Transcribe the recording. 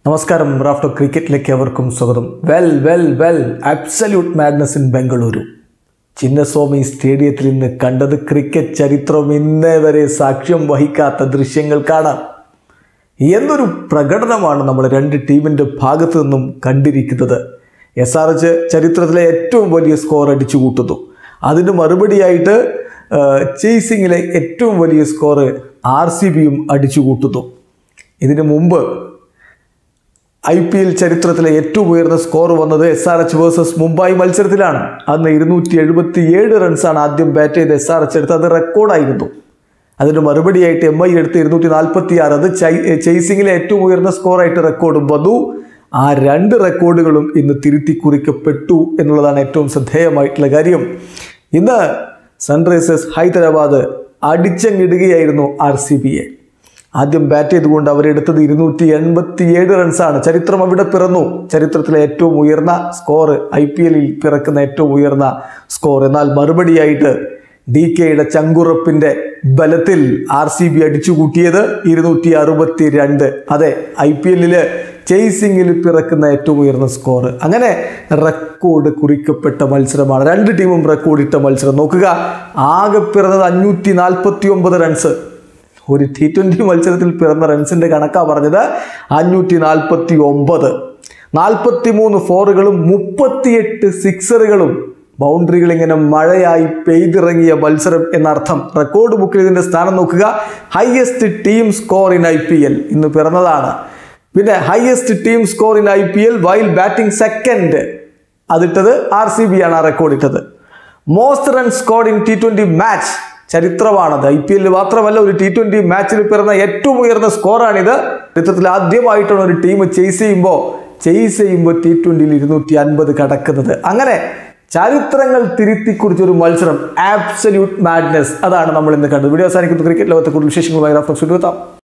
നമസ്കാരം റാഫ്റ്റോ ക്രിക്കറ്റിലേക്ക് അവർക്കും സ്വാഗതം well well well absolute madness in Bengaluru Chinnaswamy സ്റ്റേഡിയത്തിൽ ഇന്ന് കണ്ടത് ക്രിക്കറ്റ് ചരിത്രം ഇന്നേ വരെ സാക്ഷ്യം വഹിക്കാത്ത ദൃശ്യങ്ങൾ കാണാം എന്നൊരു പ്രകടനമാണ് നമ്മൾ രണ്ട് ടീമിൻ്റെ ഭാഗത്തു നിന്നും കണ്ടിരിക്കുന്നത് എസ് ആർ എച്ച് ചരിത്രത്തിലെ ഏറ്റവും വലിയ സ്കോർ അടിച്ചു കൂട്ടുന്നു അതിന് മറുപടിയായിട്ട് ചേസിങ്ങിലെ ഏറ്റവും വലിയ സ്കോർ ആർ സി ബിയും അടിച്ചു കൂട്ടുന്നു ഇതിനു മുമ്പ് ഐ പി എൽ ചരിത്രത്തിലെ ഏറ്റവും ഉയർന്ന സ്കോർ വന്നത് S R H versus Mumbai മത്സരത്തിലാണ് അന്ന് ഇരുന്നൂറ്റി എഴുപത്തി ഏഴ് റൺസാണ് ആദ്യം ബാറ്റ് ചെയ്ത് എസ് ആർ എച്ച് എടുത്തത് അത് റെക്കോർഡായിരുന്നു അതിന് മറുപടിയായിട്ട് എം ഐ എടുത്ത് ഇരുന്നൂറ്റി നാൽപ്പത്തി ആറ് അത് ചേസിങ്ങിലെ ഏറ്റവും ഉയർന്ന സ്കോറായിട്ട് റെക്കോർഡും വന്നു ആ രണ്ട് റെക്കോർഡുകളും ഇന്ന് തിരുത്തി കുറിക്കപ്പെട്ടു എന്നുള്ളതാണ് ഏറ്റവും ശ്രദ്ധേയമായിട്ടുള്ള കാര്യം ഇന്ന് സൺറൈസേഴ്സ് ഹൈദരാബാദ് അടിച്ചങ്ങിടുകയായിരുന്നു ആർ സി ബിയെ ആദ്യം ബാറ്റ് ചെയ്തുകൊണ്ട് അവരെടുത്തത് ഇരുന്നൂറ്റി എൺപത്തി ഏഴ് റൺസാണ് ചരിത്രം അവിടെ പിറന്നു ചരിത്രത്തിലെ ഏറ്റവും ഉയർന്ന സ്കോർ ഐ പി എല്ലിൽ പിറക്കുന്ന ഏറ്റവും ഉയർന്ന സ്കോർ എന്നാൽ മറുപടിയായിട്ട് ഡി കെയുടെ ചങ്കുറപ്പിന്റെ ബലത്തിൽ ആർ സി ബി അടിച്ചുകൂട്ടിയത് ഇരുന്നൂറ്റി അറുപത്തി രണ്ട് അതെ ഐ പി എല്ലില് ചേസിങ്ങിൽ പിറക്കുന്ന ഏറ്റവും ഉയർന്ന സ്കോർ അങ്ങനെ റെക്കോർഡ് കുറിക്കപ്പെട്ട മത്സരമാണ് രണ്ട് ടീമും റെക്കോർഡ് ഇട്ട മത്സരം നോക്കുക ആകെ പിറന്നത് അഞ്ഞൂറ്റി നാൽപ്പത്തി ഒമ്പത് റൺസ് ഒരു ടി ട്വൻ്റി മത്സരത്തിൽ പിറന്ന റൺസിൻ്റെ കണക്കാണ് പറഞ്ഞത് അഞ്ഞൂറ്റി നാൽപ്പത്തി ഒമ്പത് നാൽപ്പത്തി മൂന്ന് ഫോറുകളും മുപ്പത്തിയെട്ട് സിക്സറുകളും ബൗണ്ടറികൾ ഇങ്ങനെ മഴയായി പെയ്തിറങ്ങിയ മത്സരം എന്നർത്ഥം റെക്കോർഡ് ബുക്കിൽ ഇതിൻ്റെ സ്ഥാനം നോക്കുക highest team score in I P L ഇന്ന് പിറന്നതാണ് പിന്നെ highest team score in I P L while batting second അതിട്ടത് ആർ സി ബി ആണ് ആ റെക്കോർഡ് ഇട്ടത് most run scored in T twenty match ചരിത്രമാണത് ഐ പി എല്ലിൽ മാത്രമല്ല ഒരു ടി ട്വൻ്റി മാച്ചിൽ പിറന്ന ഏറ്റവും ഉയർന്ന സ്കോറാണിത് ചരിത്രത്തിൽ ആദ്യമായിട്ടാണ് ഒരു ടീം ചേസ് ചെയ്യുമ്പോൾ ചേസ് ചെയ്യുമ്പോൾ ടി ട്വൻ്റിയിൽ ഇരുന്നൂറ്റി അൻപത് കടക്കുന്നത് അങ്ങനെ ചരിത്രങ്ങൾ തിരുത്തി കുറിച്ചൊരു മത്സരം ആബ്സല്യൂട്ട് മാഡ്നസ് അതാണ് നമ്മൾ ഇന്ന് കണ്ടത് വീഡിയോ അവസാനിക്കുന്ന ക്രിക്കറ്റ് ലോകത്തെ കൂടുതൽ വിശേഷങ്ങളുമായി റഫ്ലക്സ് എടുത്താം